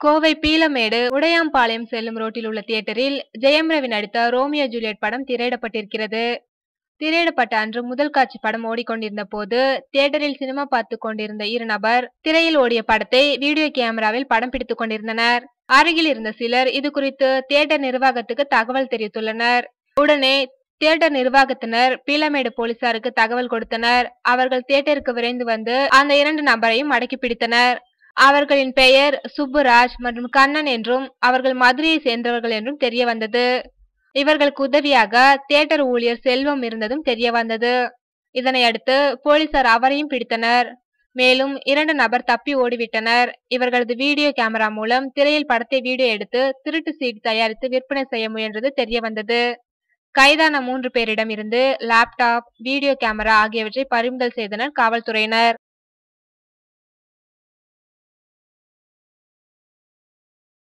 கோவை பீளமேடு உடையாம்பாளையம் செல்லும் ரோட்டில் உள்ள தியேட்டரில் ஜெயம் ரவி நடித்த ரோமியோ ஜூலியட் படம் திரையிடப்பட்டிருக்கிறது திரையிடப்பட்ட அன்று முதல் காட்சி படம் ஓடிக்கொண்டிருந்த போது தியேட்டரில் சினிமா பார்த்து கொண்டிருந்த இரு நபர் திரையில் ஓடிய படத்தை வீடியோ கேமராவில் படம் பிடித்துக் கொண்டிருந்தனர் அருகில் இருந்த சிலர் இது குறித்து தியேட்டர் நிர்வாகத்துக்கு தகவல் தெரிவித்துள்ளனர் உடனே தியேட்டர் நிர்வாகத்தினர் பீளமேடு போலீசாருக்கு தகவல் கொடுத்தனர் அவர்கள் தியேட்டருக்கு விரைந்து வந்து அந்த இரண்டு நபரையும் அடக்கி பிடித்தனர் அவர்களின் பெயர் சுப்புராஜ் மற்றும் கண்ணன் என்றும் அவர்கள் மதுரையை சேர்ந்தவர்கள் என்றும் தெரிய வந்தது இவர்களுக்கு உதவியாக தியேட்டர் ஊழியர் செல்வம் இருந்ததும் தெரிய வந்தது இதனை அடுத்து போலீசார் அவரையும் பிடித்தனர் மேலும் இரண்டு நபர் தப்பி ஓடிவிட்டனர் இவர்களது வீடியோ கேமரா மூலம் திரையில் படத்தை வீடியோ எடுத்து திருட்டு சீட் தயாரித்து விற்பனை செய்ய முயன்றது தெரிய வந்தது கைதான மூன்று பேரிடம் இருந்து லேப்டாப் வீடியோ கேமரா ஆகியவற்றை பறிமுதல் செய்தனர் காவல்துறையினர்